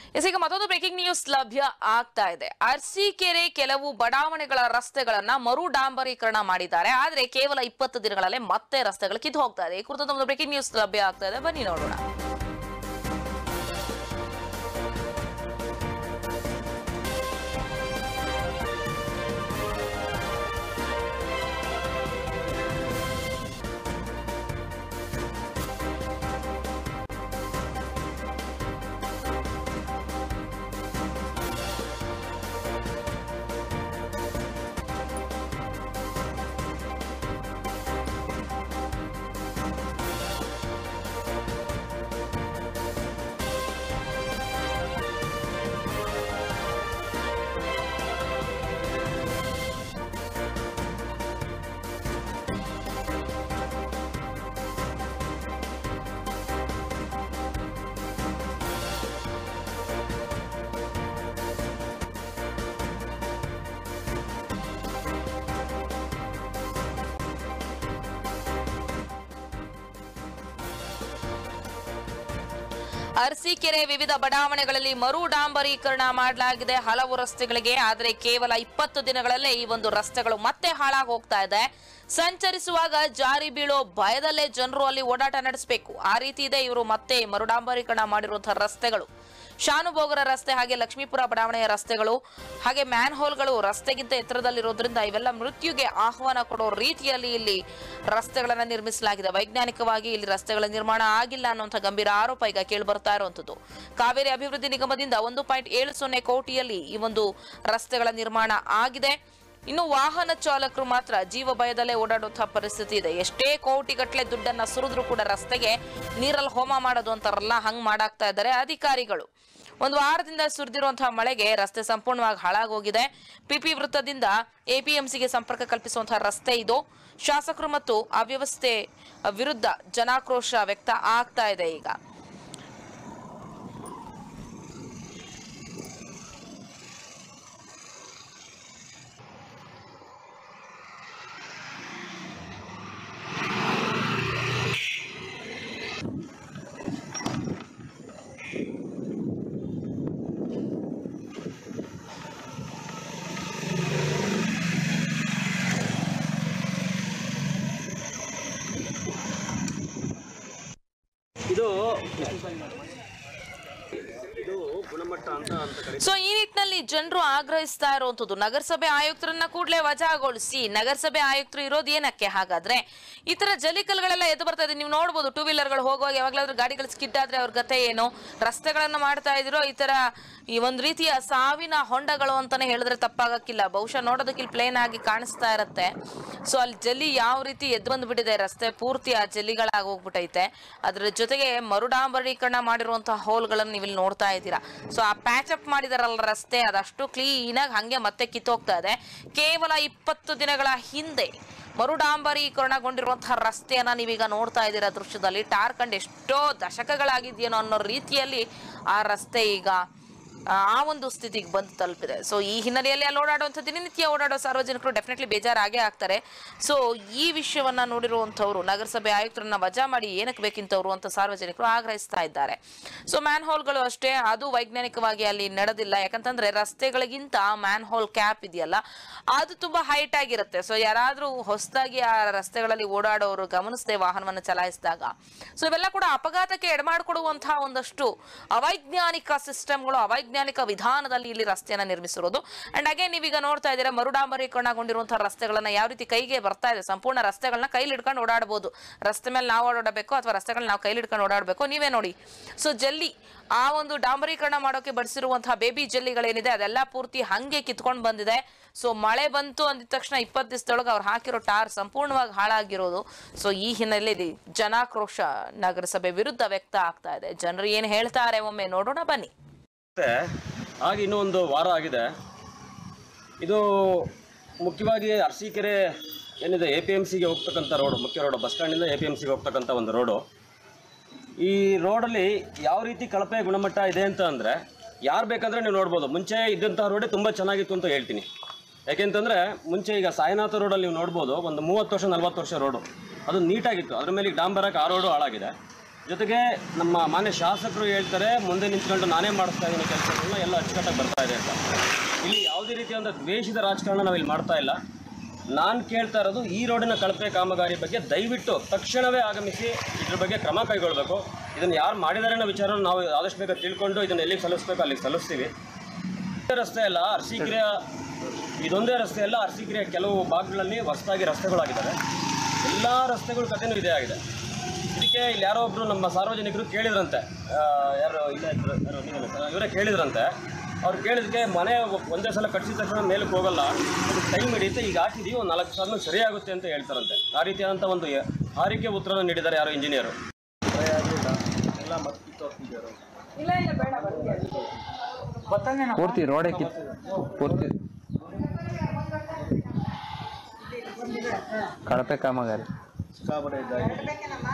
ಇದೀಗ ಮತ್ತೊಂದು breaking news ಲಭ್ಯ ಆಗ್ತಾ ಇದೆ ಅರಸೀಕೆರೆ ಕೆಲವು ಬಡಾವಣೆಗಳ ರಸ್ತೆಗಳನ್ನ ಮರು ಡಾಂಬರೀಕರಣ ಮಾಡಿದ್ದಾರೆ ಆದ್ರೆ ಕೇವಲ ಇಪ್ಪತ್ತು ದಿನಗಳಲ್ಲೇ ಮತ್ತೆ ರಸ್ತೆಗಳು ಕಿತ್ತು ಹೋಗ್ತಾ ಇದೆ ಈ ಕುರಿತು ಒಂದು ಬ್ರೇಕಿಂಗ್ ನ್ಯೂಸ್ ಲಭ್ಯ ಆಗ್ತಾ ಇದೆ ಬನ್ನಿ ನೋಡೋಣ ಅರಸೀಕೆರೆ ವಿವಿಧ ಬಡಾವಣೆಗಳಲ್ಲಿ ಮರು ಡಾಂಬರೀಕರಣ ಮಾಡಲಾಗಿದೆ ಹಲವು ರಸ್ತೆಗಳಿಗೆ ಆದರೆ ಕೇವಲ ಇಪ್ಪತ್ತು ದಿನಗಳಲ್ಲೇ ಈ ಒಂದು ರಸ್ತೆಗಳು ಮತ್ತೆ ಹಾಳಾಗಿ ಹೋಗ್ತಾ ಇದೆ ಸಂಚರಿಸುವಾಗ ಜಾರಿ ಬೀಳೋ ಭಯದಲ್ಲೇ ಜನರು ಅಲ್ಲಿ ಓಡಾಟ ನಡೆಸಬೇಕು ಆ ರೀತಿ ಇದೆ ಇವರು ಮತ್ತೆ ಮರುಡಾಂಬರೀಕರಣ ಮಾಡಿರುವಂತಹ ರಸ್ತೆಗಳು ಶಾನುಭೋಗರ ರಸ್ತೆ ಹಾಗೆ ಲಕ್ಷ್ಮೀಪುರ ಬಡಾವಣೆಯ ರಸ್ತೆಗಳು ಹಾಗೆ ಮ್ಯಾನ್ ಹೋಲ್ಗಳು ರಸ್ತೆಗಿಂತ ಎತ್ತರದಲ್ಲಿರೋದ್ರಿಂದ ಇವೆಲ್ಲ ಮೃತ್ಯುಗೆ ಆಹ್ವಾನ ಕೊಡೋ ರೀತಿಯಲ್ಲಿ ಇಲ್ಲಿ ರಸ್ತೆಗಳನ್ನ ನಿರ್ಮಿಸಲಾಗಿದೆ ವೈಜ್ಞಾನಿಕವಾಗಿ ಇಲ್ಲಿ ರಸ್ತೆಗಳ ನಿರ್ಮಾಣ ಆಗಿಲ್ಲ ಅನ್ನುವಂಥ ಗಂಭೀರ ಆರೋಪ ಈಗ ಕೇಳಿ ಬರ್ತಾ ಇರುವಂತದ್ದು ಕಾವೇರಿ ಅಭಿವೃದ್ಧಿ ನಿಗಮದಿಂದ ಒಂದು ಪಾಯಿಂಟ್ ಏಳು ಸೊನ್ನೆ ಕೋಟಿಯಲ್ಲಿ ಈ ಒಂದು ರಸ್ತೆಗಳ ನಿರ್ಮಾಣ ಆಗಿದೆ ಇನ್ನು ವಾಹನ ಚಾಲಕರು ಮಾತ್ರ ಜೀವ ಭಯದಲ್ಲೇ ಓಡಾಡುವಂತಹ ಪರಿಸ್ಥಿತಿ ಇದೆ ಎಷ್ಟೇ ಕೋಟಿಗಟ್ಟಲೆ ದುಡ್ಡನ್ನ ಸುರಿದ್ರು ಕೂಡ ರಸ್ತೆಗೆ ನೀರಲ್ಲಿ ಹೋಮ ಮಾಡೋದು ಅಂತಾರಲ್ಲ ಹಂಗ್ ಮಾಡಾಕ್ತಾ ಇದ್ದಾರೆ ಅಧಿಕಾರಿಗಳು ಒಂದು ವಾರದಿಂದ ಸುರಿದಿರುವಂತಹ ಮಳೆಗೆ ರಸ್ತೆ ಸಂಪೂರ್ಣವಾಗಿ ಹಾಳಾಗೋಗಿದೆ ಪಿಪಿ ವೃತ್ತದಿಂದ ಎಪಿಎಂಸಿಗೆ ಸಂಪರ್ಕ ಕಲ್ಪಿಸುವಂತಹ ರಸ್ತೆ ಇದು ಶಾಸಕರು ಮತ್ತು ಅವ್ಯವಸ್ಥೆ ವಿರುದ್ಧ ಜನಾಕ್ರೋಶ ವ್ಯಕ್ತ ಆಗ್ತಾ ಇದೆ ಈಗ ಇದು ಇದು ಗುಣಮಟ್ಟ ಅಂತ ಅಂತ ಕರೀತಾರೆ ಸೊ ಈ ನಿಟ್ಟಿನಲ್ಲಿ ಜನರು ಆಗ್ರಹಿಸ್ತಾ ಇರುವಂತದ್ದು ನಗರಸಭೆ ಆಯುಕ್ತರನ್ನ ಕೂಡಲೇ ವಜಾಗೊಳಿಸಿ ನಗರಸಭೆ ಆಯುಕ್ತರು ಇರೋದು ಏನಕ್ಕೆ ಹಾಗಾದ್ರೆ ಈ ತರ ಜಲಿಕಲ್ಗಳೆಲ್ಲ ಎದ್ದು ಬರ್ತಾ ಇದೆ ನೀವು ನೋಡ್ಬೋದು ಟೂ ವೀಲರ್ಗಳು ಹೋಗುವಾಗ ಯಾವಾಗಲಾದ್ರೂ ಗಾಡಿಗಳು ಸ್ಕಿಡ್ ಆದ್ರೆ ಅವ್ರ ಗತೆ ಏನು ರಸ್ತೆಗಳನ್ನ ಮಾಡ್ತಾ ಇದ್ರು ಈ ತರ ಈ ಒಂದ್ ರೀತಿಯ ಸಾವಿನ ಹೊಂಡಗಳು ಅಂತಾನೆ ಹೇಳಿದ್ರೆ ತಪ್ಪಾಗಕ್ಕಿಲ್ಲ ಬಹುಶಃ ನೋಡೋದಕ್ಕೆ ಇಲ್ಲಿ ಪ್ಲೇನ್ ಆಗಿ ಕಾಣಿಸ್ತಾ ಇರತ್ತೆ ಸೊ ಅಲ್ಲಿ ಜಲ್ಲಿ ಯಾವ ರೀತಿ ಎದ್ದು ಬಂದ್ಬಿಟ್ಟಿದೆ ರಸ್ತೆ ಪೂರ್ತಿ ಆ ಜಲ್ಲಿಗಳಾಗಿ ಹೋಗ್ಬಿಟ್ಟೈತೆ ಅದ್ರ ಜೊತೆಗೆ ಮರುಡಾಂಬರೀಕರಣ ಮಾಡಿರುವಂತಹ ಹೋಲ್ಗಳನ್ನು ನೀವು ಇಲ್ಲಿ ನೋಡ್ತಾ ಇದ್ದೀರಾ ಸೊ ಆ ಪ್ಯಾಚ್ ಅಪ್ ಮಾಡಿದಾರಲ್ಲ ರಸ್ತೆ ಅದಷ್ಟು ಕ್ಲೀನ್ ಆಗಿ ಹಂಗೆ ಮತ್ತೆ ಕಿತ್ತೋಗ್ತಾ ಇದೆ ಕೇವಲ ಇಪ್ಪತ್ತು ದಿನಗಳ ಹಿಂದೆ ಮರುಡಾಂಬರೀಕರಣಗೊಂಡಿರುವಂತಹ ರಸ್ತೆಯನ್ನ ನೀವೀಗ ನೋಡ್ತಾ ಇದ್ದೀರಾ ದೃಶ್ಯದಲ್ಲಿ ಟಾರ್ ಕಂಡು ಎಷ್ಟೋ ದಶಕಗಳಾಗಿದೆಯೇನೋ ಅನ್ನೋ ರೀತಿಯಲ್ಲಿ ಆ ರಸ್ತೆ ಈಗ ಆ ಆ ಒಂದು ಸ್ಥಿತಿಗೆ ಬಂದು ತಲುಪಿದೆ ಸೊ ಈ ಹಿನ್ನೆಲೆಯಲ್ಲಿ ಅಲ್ಲಿ ಓಡಾಡುವಂಥ ದಿನನಿತ್ಯ ಓಡಾಡೋ ಸಾರ್ವಜನಿಕರು ಡೆಫಿನೆಟ್ಲಿ ಬೇಜಾರಾಗೇ ಆಗ್ತಾರೆ ಸೊ ಈ ವಿಷಯವನ್ನ ನೋಡಿರುವಂಥವ್ರು ನಗರಸಭೆ ಆಯುಕ್ತರನ್ನ ವಜಾ ಮಾಡಿ ಏನಕ್ಕೆ ಬೇಕಿಂತವ್ರು ಅಂತ ಸಾರ್ವಜನಿಕರು ಆಗ್ರಹಿಸ್ತಾ ಇದ್ದಾರೆ ಸೊ ಮ್ಯಾನ್ ಹೋಲ್ಗಳು ಅಷ್ಟೇ ಅದು ವೈಜ್ಞಾನಿಕವಾಗಿ ಅಲ್ಲಿ ನಡೆದಿಲ್ಲ ಯಾಕಂತಂದ್ರೆ ರಸ್ತೆಗಳಿಗಿಂತ ಮ್ಯಾನ್ ಹೋಲ್ ಕ್ಯಾಪ್ ಇದೆಯಲ್ಲ ಅದು ತುಂಬಾ ಹೈಟ್ ಆಗಿರುತ್ತೆ ಸೊ ಯಾರಾದ್ರೂ ಹೊಸದಾಗಿ ಆ ರಸ್ತೆಗಳಲ್ಲಿ ಓಡಾಡೋರು ಗಮನಿಸದೆ ವಾಹನವನ್ನು ಚಲಾಯಿಸಿದಾಗ ಸೊ ಇವೆಲ್ಲ ಕೂಡ ಅಪಘಾತಕ್ಕೆ ಎಡಮಾಡಿಕೊಡುವಂತಹ ಒಂದಷ್ಟು ಅವೈಜ್ಞಾನಿಕ ಸಿಸ್ಟಮ್ಗಳು ಅವೈಜ್ಞಾನಿಕ ವಿಧಾನದಲ್ಲಿ ಇಲ್ಲಿ ರಸ್ತೆಯನ್ನ ನಿರ್ಮಿಸಿರೋದು ಅಂಡ್ ಹಾಗೆ ನೀವೀಗ ನೋಡ್ತಾ ಇದ್ದೀರಾ ಮರುಡಾಂಬರೀಕರಣಗೊಂಡಿರುವಂತಹ ರಸ್ತೆಗಳನ್ನ ಯಾವ ರೀತಿ ಕೈಗೆ ಬರ್ತಾ ಇದೆ ಸಂಪೂರ್ಣ ರಸ್ತೆಗಳನ್ನ ಕೈಲಿ ಹಿಡ್ಕೊಂಡು ಓಡಾಡಬಹುದು ರಸ್ತೆ ಮೇಲೆ ನಾವು ಓಡಾಡಬೇಕು ಅಥವಾ ರಸ್ತೆಗಳನ್ನ ನಾವು ಕೈಲಿ ಹಿಡ್ಕೊಂಡು ಓಡಾಡಬೇಕು ನೀವೇ ನೋಡಿ ಸೊ ಜಲ್ಲಿ ಆ ಒಂದು ಡಾಂಬರೀಕರಣ ಮಾಡೋಕೆ ಬಡಿಸಿರುವಂತಹ ಬೇಬಿ ಜಲ್ಲಿಗಳೇನಿದೆ ಅದೆಲ್ಲ ಪೂರ್ತಿ ಹಂಗೆ ಕಿತ್ಕೊಂಡು ಬಂದಿದೆ ಸೊ ಮಳೆ ಬಂತು ಅಂದಿದ ತಕ್ಷಣ ಇಪ್ಪತ್ತು ದಿವಸದೊಳಗೆ ಅವ್ರು ಹಾಕಿರೋ ಟಾರ್ ಸಂಪೂರ್ಣವಾಗಿ ಹಾಳಾಗಿರೋದು ಸೊ ಈ ಹಿನ್ನೆಲೆಯಲ್ಲಿ ಜನಾಕ್ರೋಶ ನಗರಸಭೆ ವಿರುದ್ಧ ವ್ಯಕ್ತ ಆಗ್ತಾ ಇದೆ ಜನರು ಏನು ಹೇಳ್ತಾರೆ ಒಮ್ಮೆ ನೋಡೋಣ ಬನ್ನಿ ಮತ್ತೆ ಆಗಿ ಇನ್ನೂ ಒಂದು ವಾರ ಆಗಿದೆ ಇದು ಮುಖ್ಯವಾಗಿ ಅರಸೀಕೆರೆ ಏನಿದೆ ಎ ಪಿ ಎಮ್ ಸಿಗೆ ಹೋಗ್ತಕ್ಕಂಥ ರೋಡು ಮುಖ್ಯ ರೋಡು ಬಸ್ ಸ್ಟ್ಯಾಂಡಿಂದ ಎ ಪಿ ಎಮ್ ಸಿಗೆ ಹೋಗ್ತಕ್ಕಂಥ ಒಂದು ರೋಡು ಈ ರೋಡಲ್ಲಿ ಯಾವ ರೀತಿ ಕಳಪೆ ಗುಣಮಟ್ಟ ಇದೆ ಅಂತ ಅಂದರೆ ಯಾರು ಬೇಕಂದ್ರೆ ನೀವು ನೋಡ್ಬೋದು ಮುಂಚೆ ಇದ್ದಂಥ ರೋಡೇ ತುಂಬ ಚೆನ್ನಾಗಿತ್ತು ಅಂತ ಹೇಳ್ತೀನಿ ಯಾಕೆಂತಂದರೆ ಮುಂಚೆ ಈಗ ಸಾಯಿನಾಥ ರೋಡಲ್ಲಿ ನೀವು ನೋಡ್ಬೋದು ಒಂದು ಮೂವತ್ತು ವರ್ಷ ನಲ್ವತ್ತು ವರ್ಷ ರೋಡು ಅದು ನೀಟಾಗಿತ್ತು ಅದ್ರ ಮೇಲೆ ಈಗ ಡಾಂಬರಕ್ಕೆ ಆ ರೋಡು ಹಾಳಾಗಿದೆ ಜೊತೆಗೆ ನಮ್ಮ ಮಾನ್ಯ ಶಾಸಕರು ಹೇಳ್ತಾರೆ ಮುಂದೆ ನಿಂತ್ಕೊಂಡು ನಾನೇ ಮಾಡಿಸ್ತಾ ಇದ್ದೀನಿ ಕೆಲಸಗಳನ್ನ ಎಲ್ಲ ಅಚ್ಚುಕಟ್ಟಾಗಿ ಬರ್ತಾ ಇದೆ ಅಂತ ಇಲ್ಲಿ ಯಾವುದೇ ರೀತಿಯಾದ ದ್ವೇಷದ ರಾಜಕಾರಣ ನಾವು ಇಲ್ಲಿ ಮಾಡ್ತಾ ಇಲ್ಲ ನಾನು ಕೇಳ್ತಾ ಇರೋದು ಈ ರೋಡಿನ ಕಳಪೆ ಕಾಮಗಾರಿ ಬಗ್ಗೆ ದಯವಿಟ್ಟು ತಕ್ಷಣವೇ ಆಗಮಿಸಿ ಇದ್ರ ಬಗ್ಗೆ ಕ್ರಮ ಕೈಗೊಳ್ಳಬೇಕು ಇದನ್ನು ಯಾರು ಮಾಡಿದ್ದಾರೆ ಅನ್ನೋ ವಿಚಾರ ನಾವು ಆದಷ್ಟು ಬೇಗ ತಿಳ್ಕೊಂಡು ಇದನ್ನು ಎಲ್ಲಿಗೆ ಸಲ್ಲಿಸ್ಬೇಕು ಅಲ್ಲಿಗೆ ಸಲ್ಲಿಸ್ತೀವಿ ಇದೇ ರಸ್ತೆ ಅಲ್ಲ ಅರಸೀಕೆರೆಯ ಇದೊಂದೇ ರಸ್ತೆ ಅಲ್ಲ ಅರಸೀಕೆರೆಯ ಕೆಲವು ಭಾಗಗಳಲ್ಲಿ ಹೊಸದಾಗಿ ರಸ್ತೆಗಳಾಗಿದ್ದಾವೆ ಎಲ್ಲ ರಸ್ತೆಗಳ ಕಥೆನೂ ಇದೇ ಆಗಿದೆ ಇದಕ್ಕೆ ಇಲ್ಲಿ ಯಾರೋ ಒಬ್ಬರು ನಮ್ಮ ಸಾರ್ವಜನಿಕರು ಕೇಳಿದ್ರಂತೆ ಆ, ಯಾರು ಇಲ್ಲ ಇದ್ರು ಯಾರೋ ನೀವೇನಾ ಸರ್? ಇವರೇ ಕೇಳಿದ್ರಂತೆ ಅವ್ರು ಕೇಳಿದಕ್ಕೆ ಮನೆ ಒಂದೇ ಸಲ ಕಟ್ಟಿಸಿದ ತಕ್ಷಣ ಮೇಲಕ್ಕೆ ಹೋಗಲ್ಲ ಅದಕ್ಕೆ ಟೈಮ್ ಹಿಡಿಯುತ್ತೆ ಈಗ ಹಾಕಿದೀವಿ ಒಂದು ನಾಲ್ಕು ಸಾವಿರ ಸರಿಯಾಗುತ್ತೆ ಅಂತ ಹೇಳ್ತಾರಂತೆ ಆ ರೀತಿಯಾದಂಥ ಒಂದು ಹಾರಿಕೆ ಉತ್ತರನ ನೀಡಿದ್ದಾರೆ ಯಾರೋ ಇಂಜಿನಿಯರು ಪೂರ್ತಿ ರೋಡೇ ಕಿತ್ ಪೂರ್ತಿ ಕಳಪೆ ಕಾಮಗಾರಿ ಸಿಕ್ಕಾಪಟ್ಟೆ ಇದ್ದಾಗಿ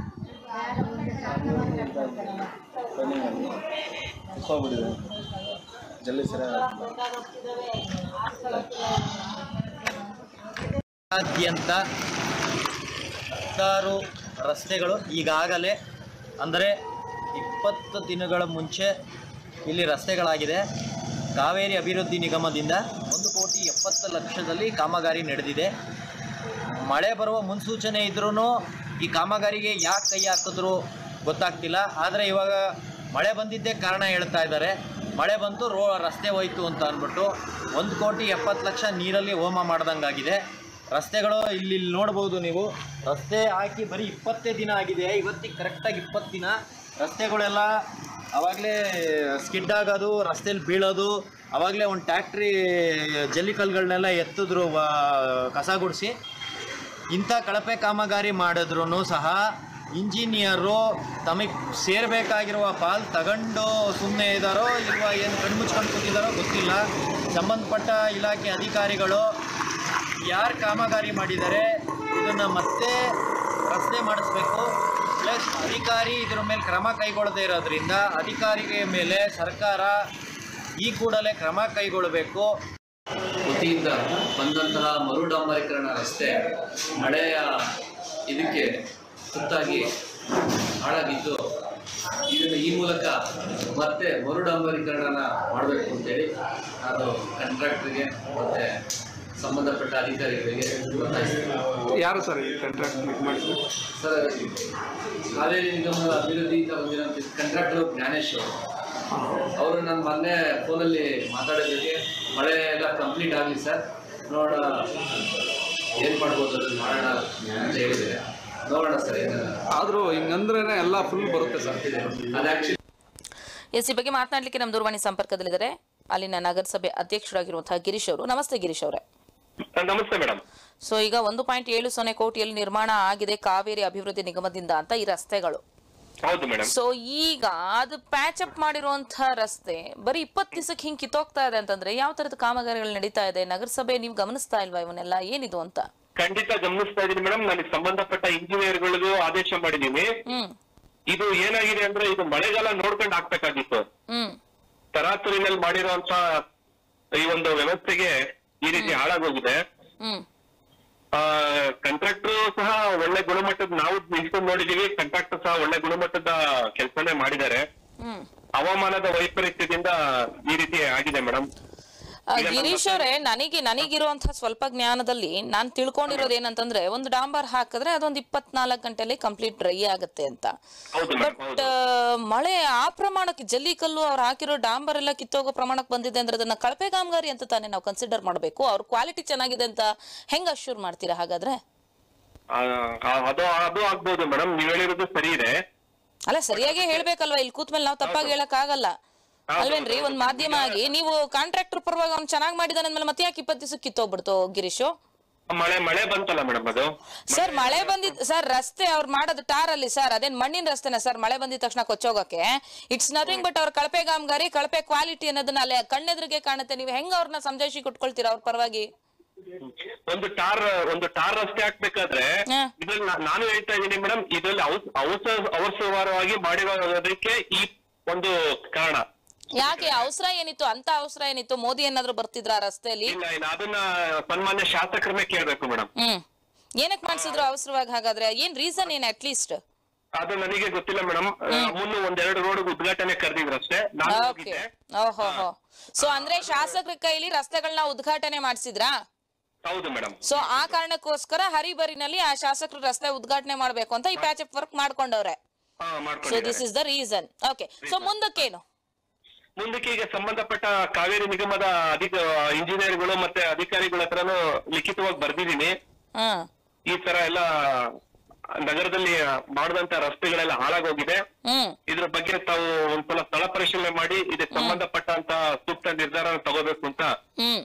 ಹೋಗ್ಬಿಟ್ಟಿದೆ ಜಲ್ದಿ ಸರಿಯಾಗಿ ರಾಜ್ಯಾದ್ಯಂತ ಹತ್ತಾರು ರಸ್ತೆಗಳು ಈಗಾಗಲೇ ಅಂದರೆ ಇಪ್ಪತ್ತು ದಿನಗಳ ಮುಂಚೆ ಇಲ್ಲಿ ರಸ್ತೆಗಳಾಗಿದೆ ಕಾವೇರಿ ಅಭಿವೃದ್ಧಿ ನಿಗಮದಿಂದ ಒಂದು ಕೋಟಿ ಎಪ್ಪತ್ತು ಲಕ್ಷದಲ್ಲಿ ಕಾಮಗಾರಿ ನಡೆದಿದೆ ಮಳೆ ಬರುವ ಮುನ್ಸೂಚನೆ ಇದ್ರೂ ಈ ಕಾಮಗಾರಿಗೆ ಯಾಕೆ ಕೈ ಹಾಕಿದ್ರು ಗೊತ್ತಾಗ್ತಿಲ್ಲ ಆದರೆ ಇವಾಗ ಮಳೆ ಬಂದಿದ್ದೇ ಕಾರಣ ಹೇಳ್ತಾ ಇದ್ದಾರೆ ಮಳೆ ಬಂತು ರೋ ರಸ್ತೆ ಹೋಯ್ತು ಅಂತ ಅಂದ್ಬಿಟ್ಟು ಒಂದು ಕೋಟಿ ಎಪ್ಪತ್ತು ಲಕ್ಷ ನೀರಲ್ಲಿ ಹೋಮ ಮಾಡ್ದಂಗಾಗಿದೆ ರಸ್ತೆಗಳು ಇಲ್ಲಿ ಇಲ್ಲಿ ನೋಡ್ಬೋದು ನೀವು ರಸ್ತೆ ಹಾಕಿ ಬರೀ ಇಪ್ಪತ್ತೇ ದಿನ ಆಗಿದೆ ಇವತ್ತಿಗೆ ಕರೆಕ್ಟಾಗಿ ಇಪ್ಪತ್ತು ದಿನ ರಸ್ತೆಗಳೆಲ್ಲ ಆವಾಗಲೇ ಸ್ಕಿಡ್ ಆಗೋದು ರಸ್ತೆಯಲ್ಲಿ ಬೀಳೋದು ಆವಾಗಲೇ ಒಂದು ಟ್ಯಾಕ್ಟ್ರಿ ಜಲ್ಲಿಕಲ್ಗಳನ್ನೆಲ್ಲ ಎತ್ತಿದ್ರು ವ- ಕಸ ಗುಡಿಸಿ ಇಂಥ ಕಳಪೆ ಕಾಮಗಾರಿ ಮಾಡಿದ್ರು ಸಹ ಇಂಜಿನಿಯರು ತಮಗೆ ಸೇರಬೇಕಾಗಿರುವ ಪಾಲ್ ತಗೊಂಡು ಸುಮ್ಮನೆ ಇದ್ದಾರೋ ಇಲ್ವಾ ಏನು ಕಣ್ಮುಚ್ಕೊಂಡು ಕೂತಿದ್ದಾರೋ ಗೊತ್ತಿಲ್ಲ ಸಂಬಂಧಪಟ್ಟ ಇಲಾಖೆ ಅಧಿಕಾರಿಗಳು ಯಾರು ಕಾಮಗಾರಿ ಮಾಡಿದ್ದಾರೆ ಇದನ್ನು ಮತ್ತೆ ರಸ್ತೆ ಮಾಡಿಸ್ಬೇಕು ಪ್ಲಸ್ ಅಧಿಕಾರಿ ಇದರ ಮೇಲೆ ಕ್ರಮ ಕೈಗೊಳ್ಳದೇ ಇರೋದ್ರಿಂದ ಅಧಿಕಾರಿಗೆ ಮೇಲೆ ಸರ್ಕಾರ ಈ ಕೂಡಲೇ ಕ್ರಮ ಕೈಗೊಳ್ಳಬೇಕು ವತಿಯಿಂದ ಬಂದಂತಹ ಮರುಡಾಂಬರೀಕರಣ ರಸ್ತೆ ಮಳೆಯ ಇದಕ್ಕೆ ತುತ್ತಾಗಿ ಹಾಳಾಗಿದ್ದು ಇದನ್ನು ಈ ಮೂಲಕ ಮತ್ತೆ ಮರುಡಾಂಬರೀಕರಣ ಮಾಡಬೇಕು ಅಂತೇಳಿ ನಾನು ಕಾಂಟ್ರಾಕ್ಟರ್ಗೆ ಮತ್ತು ಸಂಬಂಧಪಟ್ಟ ಅಧಿಕಾರಿಗಳಿಗೆ ಒತ್ತಾಯಿಸ್ತೀನಿ ಯಾರು ಸರ್ ಈ ಕಾಂಟ್ರಾಕ್ಟ್ ಮಾಡಿದ್ರು ಸರ್ ಕಾವೇರಿ ನಿಗಮದ ಅಭಿವೃದ್ಧಿಯಿಂದ ಬಂದಿರೋಂಥ ಕಾಂಟ್ರಾಕ್ಟರ್ ಜ್ಞಾನೇಶ್ ಅವರು ಅವರು ನಾನು ಮೊನ್ನೆ ಫೋನಲ್ಲಿ ಮಾತಾಡೋದಕ್ಕೆ ಮಳೆ ಎಲ್ಲ ಕಂಪ್ಲೀಟ್ ಆಗಲಿ ಸರ್ ನೋಡೋಣ ಏನು ಮಾಡ್ಬೋದು ಅದನ್ನು ಮಾಡೋಣ ಅಂತ ಹೇಳಿದರೆ ನೋಡೋಣ ಸರ್ ಏನಾರ ಆದರೂ ಹಿಂಗಂದ್ರೆ ಎಲ್ಲ ಫುಲ್ ಬರುತ್ತೆ ಸರ್ ಅದು ಆ್ಯಕ್ಚುಲಿ ಎಸ್ ಈ ಬಗ್ಗೆ ಮಾತನಾಡ್ಲಿಕ್ಕೆ ನಮ್ಮ ದೂರವಾಣಿ ಸಂಪರ್ಕದಲ್ಲಿದ್ದಾರೆ ಅಲ್ಲಿನ ನಗರಸಭೆ ಅಧ್ಯಕ್ಷರಾಗಿರುವಂತಹ ಗಿರೀಶ್ ಅವರು ನಮಸ್ತೆ ಗಿರೀಶ್ ಅವರೇ ನಮಸ್ತೆ ಮೇಡಮ್ ಸೊ ಈಗ ಒಂದು ಪಾಯಿಂಟ್ ಏಳು ಸೊನ್ನೆ ಕೋಟಿಯಲ್ಲಿ ನಿರ್ಮಾಣ ಆಗಿದೆ ಕಾವೇರಿ ಅಭಿವೃದ್ಧಿ ನಿಗಮದಿಂದ ಅಂತ ಈ ರಸ್ತೆಗಳು ಹೌದು ಮೇಡಮ್ ಸೊ ಈಗ ಅದು ಪ್ಯಾಚ್ ಅಪ್ ಮಾಡಿರುವಂತಹ ರಸ್ತೆ ಬರೀ ಇಪ್ಪತ್ತು ದಿವಸಕ್ಕೆ ಹಿಂಗ್ ಕಿತ್ತೋಗ್ತಾ ಇದೆ ಅಂತಂದ್ರೆ ಯಾವ ತರದ ಕಾಮಗಾರಿಗಳು ನಡೀತಾ ಇದೆ ನಗರಸಭೆ ನೀವು ಗಮನಿಸ್ತಾ ಇಲ್ವಾ ಇವನ್ನೆಲ್ಲ ಏನಿದು ಅಂತ ಖಂಡಿತ ಗಮನಿಸ್ತಾ ಇದೀನಿ ಮೇಡಮ್ ನನಗೆ ಸಂಬಂಧಪಟ್ಟ ಇಂಜಿನಿಯರ್ಗಳಿಗೂ ಆದೇಶ ಮಾಡಿದೀನಿ ಹ್ಮ್ ಇದು ಏನಾಗಿದೆ ಅಂದ್ರೆ ಇದು ಮಳೆಗಾಲ ನೋಡ್ಕೊಂಡು ಹಾಕ್ಬೇಕಾಗಿತ್ತು ಹ್ಮ್ ತರಾತುರಿನಲ್ಲಿ ಮಾಡಿರುವಂತ ಈ ಒಂದು ವ್ಯವಸ್ಥೆಗೆ ಈ ರೀತಿ ಹಾಳಾಗೋಗಿದೆ ಹ್ಮ್ ಕಂಟ್ರಾಕ್ಟರ್ ಸಹ ಒಳ್ಳೆ ಗುಣಮಟ್ಟದ ನಾವು ನಿಲ್ಕೊಂಡು ನೋಡಿದೀವಿ ಕಂಟ್ರಾಕ್ಟರ್ ಸಹ ಒಳ್ಳೆ ಗುಣಮಟ್ಟದ ಕೆಲಸನೇ ಮಾಡಿದ್ದಾರೆ ಹ್ಮ್ ಹವಾಮಾನದ ವೈಪರೀತ್ಯದಿಂದ ಈ ರೀತಿ ಆಗಿದೆ ಮೇಡಮ್ ಆ, ಗಿರೀಶ್ ಅವರೇ ನನಗೆ ನನಗಿರುವಂತಹ ಸ್ವಲ್ಪ ಜ್ಞಾನದಲ್ಲಿ ನಾನು ತಿಳ್ಕೊಂಡಿರೋದು ಏನಂತಂದ್ರೆ ಒಂದು ಡಾಂಬರ್ ಹಾಕಿದ್ರೆ ಅದೊಂದು ಇಪ್ಪತ್ನಾಲ್ಕು ಗಂಟೆಲಿ ಕಂಪ್ಲೀಟ್ ಡ್ರೈ ಆಗುತ್ತೆ ಅಂತ ಹೌದು ಮೇಡಮ್ ಬಟ್ ಮಳೆ ಆ ಪ್ರಮಾಣಕ್ಕೆ ಜಲ್ಲಿಕಲ್ಲು ಅವ್ರು ಹಾಕಿರೋ ಡಾಂಬರ್ ಎಲ್ಲ ಕಿತ್ತೋಗೋ ಪ್ರಮಾಣಕ್ಕೆ ಬಂದಿದೆ ಅಂದ್ರೆ ಅದನ್ನ ಕಳಪೆ ಕಾಮಗಾರಿ ಅಂತ ತಾನೇ ನಾವು ಕನ್ಸಿಡರ್ ಮಾಡಬೇಕು ಅವ್ರ ಕ್ವಾಲಿಟಿ ಚೆನ್ನಾಗಿದೆ ಅಂತ ಹೆಂಗ್ ಅಶ್ಯೂರ್ ಮಾಡ್ತೀರಾ ಹಾಗಾದ್ರೆ ಆ, ಆ, ಅದು ಅದು ಆಗ್ಬೋದು ಮೇಡಮ್ ನೀವ್ ಹೇಳಿರೋದು ಸರಿ ಇದೆ ಅಲ್ಲ ಸರಿಯಾಗಿ ಹೇಳ್ಬೇಕಲ್ವಾ ಇಲ್ಲಿ ಕೂತ್ಮೇಲೆ ನಾವು ತಪ್ಪಾಗಿ ಹೇಳಕ್ ಆಗಲ್ಲ ಅಲ್ವೇನ್ರಿ ಒಂದ್ ಮಾಧ್ಯಮ ಆಗಿ ನೀವು ಕಾಂಟ್ರಾಕ್ಟರ್ ಪರವಾಗಿ ಅವ್ನು ಚೆನ್ನಾಗಿ ಮಾಡಿದಾನೆ ಅಂದ್ಮೇಲೆ ಮತ್ತೆ ಯಾಕೆ ಇಪ್ಪತ್ತು ದಿವಸಕ್ಕೆ ಕಿತ್ತೋಗ್ಬಿಡ್ತು ಗಿರೀಶು ಮಳೆ ಮಳೆ ಬಂತಲ್ಲ ಮೇಡಮ್ ಅದು ಸರ್ ಮಳೆ ಬಂದಿದ್ ಸರ್ ರಸ್ತೆ ಅವ್ರು ಮಾಡೋದು ಟಾರ್ ಅಲ್ಲಿ ಸರ್ ಅದೇನ್ ಮಣ್ಣಿನ ರಸ್ತೆನ ಸರ್ ಮಳೆ ಬಂದಿದ ತಕ್ಷಣ ಕೊಚ್ಚೋಗಕ್ಕೆ ಇಟ್ಸ್ ನಥಿಂಗ್ ಬಟ್ ಅವ್ರ ಕಳಪೆ ಕಾಮಗಾರಿ ಕಳಪೆ ಕ್ವಾಲಿಟಿ ಅನ್ನೋದನ್ನ ಅಲ್ಲಿ ಕಣ್ಣೆದ್ರಿಗೆ ಕಾಣುತ್ತೆ ನೀವು ಹೆಂಗ್ ಅವ್ರನ್ನ ಸಮಜಾಯಿಷಿ ಕೊಟ್ಕೊಳ್ತೀರಾ ಅವ್ರ ಪರವಾಗಿ ಒಂದು ಟಾರ್ ಒಂದು ಟಾರ್ ರಸ್ತೆ ಹಾಕ್ಬೇಕಾದ್ರೆ ಹಾ. ಇದ್ರಲ್ಲಿ ನಾ- ನಾನು ಹೇಳ್ತಾ ಇದ್ದೀನಿ ಮೇಡಮ್ ಇದ್ರಲ್ಲಿ ಔಸ್ ಔಸ ಅವಸರವಾಗಿ ಮಾಡಿರೋದಕ್ಕೆ ಈ ಒಂದು ಕಾರಣ ಯಾಕೆ ಅವಸರ ಏನಿತ್ತು ಅಂತ ಅವಸರ ಏನಿತ್ತು ಮೋದಿ ಏನಾದ್ರು ಬರ್ತಿದ್ರ ಆ ರಸ್ತೆಯಲ್ಲಿ ಇಲ್ಲ ಇಲ್ಲ ಅದನ್ನ ಸನ್ಮಾನ್ಯ ಶಾಸಕರನ್ನೇ ಕೇಳ್ಬೇಕು ಮೇಡಮ್ ಹ್ಮ್ ಏನಕ್ ಮಾಡ್ಸಿದ್ರು ಅವಸರವಾಗಿ ಹಾಗಾದ್ರೆ ಏನ್ ರೀಸನ್ ಏನ್ ಅಟ್ ಲೀಸ್ಟ್ ಅದು ನನಗೆ ಗೊತ್ತಿಲ್ಲ ಮೇಡಮ್ ಮುನ್ನು ಒಂದೆರಡು ರೋಡ್ ಉದ್ಘಾಟನೆ ಕರೆದಿದ್ರು ಅಷ್ಟೇ ನಾನು ಓಕೆ ಹೋಗಿದ್ದೆ ಓಹೋ ಹೋ ಸೊ ಅಂದ್ರೆ ಶಾಸಕರ ಕೈಲಿ ರಸ್ತೆಗಳನ್ನ ಉದ್ಘಾಟನೆ ಮಾಡಿಸಿದ್ರಾ ಹೌದು ಮೇಡಮ್ ಸೊ ಆ ಕಾರಣಕ್ಕೋಸ್ಕರ ಹರಿಬರಿನಲ್ಲಿ ಆ ಶಾಸಕರು ರಸ್ತೆ ಉದ್ಘಾಟನೆ ಮಾಡ್ಬೇಕು ಅಂತ ಈ ಪ್ಯಾಚ್ ಅಪ್ ವರ್ಕ್ ಮಾಡ್ಕೊಂಡವ್ರೆ ಹಾ ಸೊ ಮಾಡ್ಕೊಂಡಿದ್ದಾರೆ this is the reason okay so ಮುಂದಕ್ಕೇನು ಮುಂದಕ್ಕೆ ಈಗ ಸಂಬಂಧಪಟ್ಟ ಕಾವೇರಿ ನಿಗಮದ ಅಧಿಕ ಇಂಜಿನಿಯರ್ಗಳು ಮತ್ತೆ ಅಧಿಕಾರಿಗಳ ಹತ್ರನೂ ಲಿಖಿತವಾಗಿ ಬರ್ದಿದ್ದೀನಿ ಹ್ಮ್ ಈ ತರ ಎಲ್ಲ ನಗರದಲ್ಲಿ ಮಾಡಿದಂತ ರಸ್ತೆಗಳೆಲ್ಲ ಹಾಳಾಗೋಗಿದೆ ಹ್ಮ್ ಇದ್ರ ಬಗ್ಗೆ ತಾವು ಒಂದ್ಸಲ ಸ್ಥಳ ಪರಿಶೀಲನೆ ಮಾಡಿ ಇದಕ್ಕೆ ಸಂಬಂಧಪಟ್ಟಂತ ಸೂಕ್ತ ನಿರ್ಧಾರ ತಗೋಬೇಕು ಅಂತ ಹ್ಮ್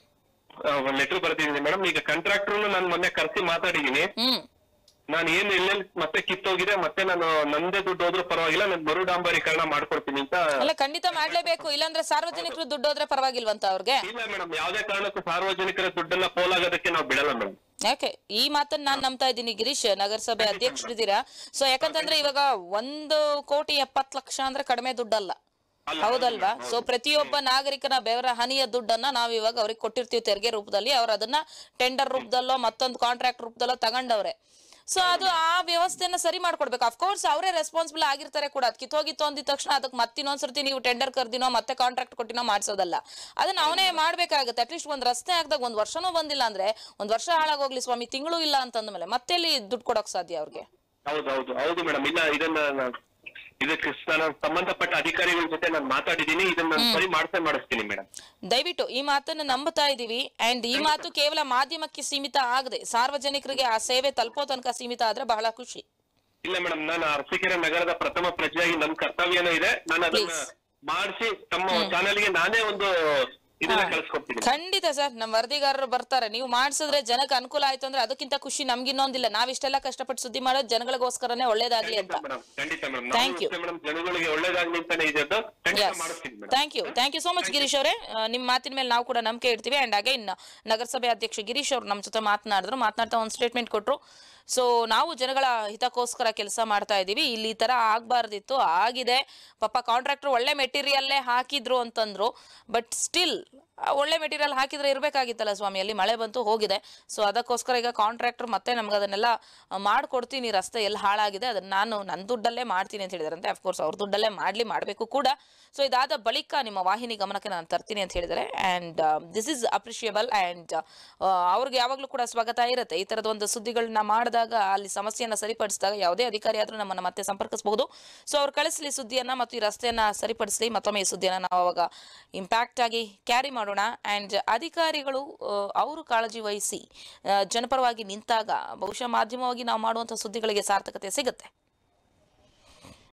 ಲೆಟರ್ ಬರ್ದಿದ್ದೀನಿ ಮೇಡಮ್ ಈಗ ಕಾಂಟ್ರಾಕ್ಟರ್ ನಾನು ಮೊನ್ನೆ ಕರೆಸಿ ಮಾತಾಡಿದೀನಿ ಹ್ಮ್ ನಾನು ಏನ್ ಎಲ್ಲೆಲ್ಲಿ ಮತ್ತೆ ಕಿತ್ತೋಗಿದೆ ಮತ್ತೆ ನಾನು ನಂದೇ ದುಡ್ಡು ಹೋದ್ರೂ ಪರವಾಗಿಲ್ಲ ನಾನು ಮರು ಡಾಂಬರೀಕರಣ ಮಾಡ್ಕೊಡ್ತೀನಿ ಅಂತ ಅಲ್ಲ ಖಂಡಿತ ಮಾಡ್ಲೇಬೇಕು ಇಲ್ಲಾಂದ್ರೆ ಸಾರ್ವಜನಿಕರು ದುಡ್ಡು ಹೋದ್ರೆ ಪರವಾಗಿಲ್ವಂತ ಅವ್ರಿಗೆ ಇಲ್ಲ ಮೇಡಮ್ ಯಾವ್ದೇ ಕಾರಣಕ್ಕೂ ಸಾರ್ವಜನಿಕರ ದುಡ್ಡನ್ನ ಪೋಲಾಗೋದಕ್ಕೆ ನಾವು ಬಿಡಲ್ಲ ಮೇಡಮ್ ಯಾಕೆ ಈ ಮಾತನ್ನ ನಾನ್ ನಂಬ್ತಾ ಇದ್ದೀನಿ ಗಿರೀಶ್ ನಗರಸಭೆ ಅಧ್ಯಕ್ಷರಿದ್ದೀರಾ ಸೊ ಯಾಕಂತಂದ್ರೆ ಇವಾಗ ಒಂದು ಕೋಟಿ ಎಪ್ಪತ್ ಲಕ್ಷ ಅಂದ್ರೆ ಕಡಿಮೆ ದುಡ್ಡಲ್ಲ ಹೌದಲ್ವಾ ಸೊ ಪ್ರತಿಯೊಬ್ಬ ನಾಗರಿಕನ ಬೆವರ ಹನಿಯ ದುಡ್ಡನ್ನ ನಾವ್ ಇವಾಗ ಅವ್ರಿಗೆ ಕೊಟ್ಟಿರ್ತೀವಿ ತೆರಿಗೆ ರೂಪದಲ್ಲಿ ಅವ್ರು ಅದನ್ನ ಟೆಂಡರ್ ರೂಪದಲ್ಲೋ ಮತ್ತೊಂದು ಕಾಂಟ್ರಾಕ್ಟ್ ರೂಪದಲ್ಲೋ ತಗೊಂಡವ್ರೆ ಸೊ ಅದು ಆ ವ್ಯವಸ್ಥೆನ ಸರಿ ಮಾಡ್ಕೊಡ್ಬೇಕು ಅಫ್ಕೋರ್ಸ್ ಅವರೇ ರೆಸ್ಪಾನ್ಸಿಬಲ್ ಆಗಿರ್ತಾರೆ ಕೂಡ ಅದ್ ಕಿತ್ತೋಗಿತ್ತು ಅಂದಿದ ತಕ್ಷಣ ಅದಕ್ಕೆ ಮತ್ತೆ ಇನ್ನೊಂದ್ಸರ್ತಿ ನೀವು ಟೆಂಡರ್ ಕರ್ದಿನೋ ಮತ್ತೆ ಕಾಂಟ್ರಾಕ್ಟ್ ಕೊಟ್ಟಿನೋ ಮಾಡ್ಸೋದಲ್ಲ ಅದನ್ನ ಅವನೇ ಮಾಡ್ಬೇಕಾಗುತ್ತೆ ಅಟ್ಲೀಸ್ಟ್ ಒಂದ್ ರಸ್ತೆ ಆಗ್ದಾಗ ಒಂದ್ ವರ್ಷನೂ ಬಂದಿಲ್ಲ ಅಂದ್ರೆ ಒಂದ್ ವರ್ಷ ಹಾಳಾಗೋಗ್ಲಿ ಸ್ವಾಮಿ ತಿಂಗಳು ಇಲ್ಲ ಅಂತಂದ್ಮೇಲೆ ಮತ್ತೆ ಎಲ್ಲಿ ದುಡ್ಡು ಕೊಡೋಕ್ ಸಾಧ್ಯ ಅವ್ರಿಗೆ ಹೌದು ಹೌದು ಹೌದು ಮೇಡಮ್ ಇಲ್ಲ ಇದನ್ನ ನಾನ್- ಇದಕ್ಕೆ ನಾನು ಸಂಬಂಧಪಟ್ಟ ಅಧಿಕಾರಿಗಳ ಜೊತೆ ನಾನು ಮಾತಾಡಿದ್ದೀನಿ ಇದನ್ನ ನಾನು ಸರಿ ಮಾಡ್ಸೇ ಮಾಡಿಸ್ತೀನಿ ಮೇಡಮ್ ದಯವಿಟ್ಟು ಈ ಮಾತನ್ನ ನಂಬುತ್ತಾ ಇದೀವಿ ಅಂಡ್ ಈ ಮಾತು ಕೇವಲ ಮಾಧ್ಯಮಕ್ಕೆ ಸೀಮಿತ ಆಗದೆ ಸಾರ್ವಜನಿಕರಿಗೆ ಆ ಸೇವೆ ತಲುಪೋ ತನಕ ಸೀಮಿತ ಆದ್ರೆ ಬಹಳ ಖುಷಿ ಇಲ್ಲ ಮೇಡಮ್ ನಾನು ಅರಸೀಕೆರೆ ನಗರದ ಪ್ರಥಮ ಪ್ರಜೆಯಾಗಿ ನನ್ನ ಕರ್ತವ್ಯನೂ ಇದೆ ನಾನು ಅದನ್ನ Please. ಮಾಡಿಸಿ ತಮ್ಮ ಚಾನೆಲ್ಗೆ ನಾನೇ ಒಂದು ಇದನ್ನ ಕಳ್ಸ್ಕೊಡ್ತೀನಿ ಖಂಡಿತ ಸರ್ ನಮ್ಮ ವರದಿಗಾರರು ಬರ್ತಾರೆ ನೀವು ಮಾಡ್ಸಿದ್ರೆ ಜನಕ್ಕೆ ಅನುಕೂಲ ಆಯ್ತು ಅಂದ್ರೆ ಅದಕ್ಕಿಂತ ಖುಷಿ ನಮ್ಗಿನ್ನೊಂದಿಲ್ಲ ನಾವಿಷ್ಟೆಲ್ಲ ಕಷ್ಟಪಟ್ಟು ಸುದ್ದಿ ಮಾಡೋದು ಜನಗಳಿಗೋಸ್ಕರನೇ ಒಳ್ಳೇದಾಗ್ಲಿ ಅಂತ ಮೇಡಮ್ ಖಂಡಿತ ಮೇಡಮ್ Thank you. ಮೇಡಮ್ ಜನಗಳಿಗೆ ಒಳ್ಳೇದಾಗ್ಲಿ ಅಂತಾನೆ ಇದ್ದದ್ದು ಖಂಡಿತ ಮಾಡಿಸ್ತೀನಿ madam thank you thank you so much Girish ಅವರೇ ನಿಮ್ಮ ಮಾತಿನ ಮೇಲೆ ನಾವು ಕೂಡ ನಂಬಿಕೆ ಇಡ್ತೀವಿ ಅಂಡ್ ಅಗೈನ್ ನಗರಸಭೆ ಅಧ್ಯಕ್ಷ ಗಿರೀಶ್ ಅವರು ನಮ್ಮ ಜೊತೆ ಮಾತನಾಡಿದ್ರು ಮಾತನಾಡ್ತಾ ಒಂದು ಸ್ಟೇಟ್ಮೆಂಟ್ ಕೊಟ್ಟರು ಸೊ ನಾವು ಜನಗಳ ಹಿತಕ್ಕೋಸ್ಕರ ಕೆಲಸ ಮಾಡ್ತಾ ಇದ್ದೀವಿ ಇಲ್ಲಿ ಈ ಥರ ಆಗಬಾರ್ದಿತ್ತು ಆಗಿದೆ ಪಾಪ ಕಾಂಟ್ರಾಕ್ಟರ್ ಒಳ್ಳೆ ಮೆಟೀರಿಯಲ್ಲೇ ಹಾಕಿದ್ರು ಅಂತಂದ್ರು ಬಟ್ ಸ್ಟಿಲ್ ಒಳ್ಳೆ ಮೆಟೀರಿಯಲ್ ಹಾಕಿದ್ರೆ ಇರಬೇಕಾಗಿತ್ತಲ್ಲ ಸ್ವಾಮಿ ಅಲ್ಲಿ ಮಳೆ ಬಂತು ಹೋಗಿದೆ ಸೊ ಅದಕ್ಕೋಸ್ಕರ ಈಗ ಕಾಂಟ್ರಾಕ್ಟರ್ ಮತ್ತೆ ನಮ್ಗೆ ಅದನ್ನೆಲ್ಲ ಮಾಡ್ಕೊಡ್ತೀನಿ ರಸ್ತೆ ಎಲ್ಲಿ ಹಾಳಾಗಿದೆ ಅದನ್ನ ನಾನು ನನ್ನ ದುಡ್ಡಲ್ಲೇ ಮಾಡ್ತೀನಿ ಅಂತ ಹೇಳಿದಾರಂತೆ ಅಫ್ಕೋರ್ಸ್ ಅವ್ರ ದುಡ್ಡಲ್ಲೇ ಮಾಡಲಿ ಮಾಡಬೇಕು ಕೂಡ ಸೊ ಇದಾದ ಬಳಿಕ ನಿಮ್ಮ ವಾಹಿನಿ ಗಮನಕ್ಕೆ ನಾನು ತರ್ತೀನಿ ಅಂತ ಹೇಳಿದ್ದಾರೆ and this is appreciable and ಅವ್ರಿಗೆ ಯಾವಾಗಲೂ ಕೂಡ ಸ್ವಾಗತ ಇರುತ್ತೆ ಈ ಥರದ ಒಂದು ಸುದ್ದಿಗಳನ್ನ ಮಾಡಿದಾಗ ಅಲ್ಲಿ ಸಮಸ್ಯೆಯನ್ನು ಸರಿಪಡಿಸಿದಾಗ ಯಾವುದೇ ಅಧಿಕಾರಿ ಆದರೂ ನಮ್ಮನ್ನು ಮತ್ತೆ ಸಂಪರ್ಕಿಸಬಹುದು ಸೊ ಅವ್ರು ಕಳಿಸ್ಲಿ ಸುದ್ದಿಯನ್ನು ಮತ್ತು ಈ ರಸ್ತೆಯನ್ನು ಸರಿಪಡಿಸಲಿ ಮತ್ತೊಮ್ಮೆ ಈ ಸುದ್ದಿಯನ್ನು ನಾವು ಅವಾಗ ಇಂಪ್ಯಾಕ್ಟ್ ಆಗಿ ಕ್ಯಾರಿ ಮಾಡೋಣ ಆ್ಯಂಡ್ ಅಧಿಕಾರಿಗಳು ಆ, ಅವರು ಕಾಳಜಿ ವಹಿಸಿ ಆ, ಜನಪರವಾಗಿ ನಿಂತಾಗ ಬಹುಶಃ ಮಾಧ್ಯಮವಾಗಿ ನಾವು ಮಾಡುವಂಥ ಸುದ್ದಿಗಳಿಗೆ ಸಾರ್ಥಕತೆ ಸಿಗುತ್ತೆ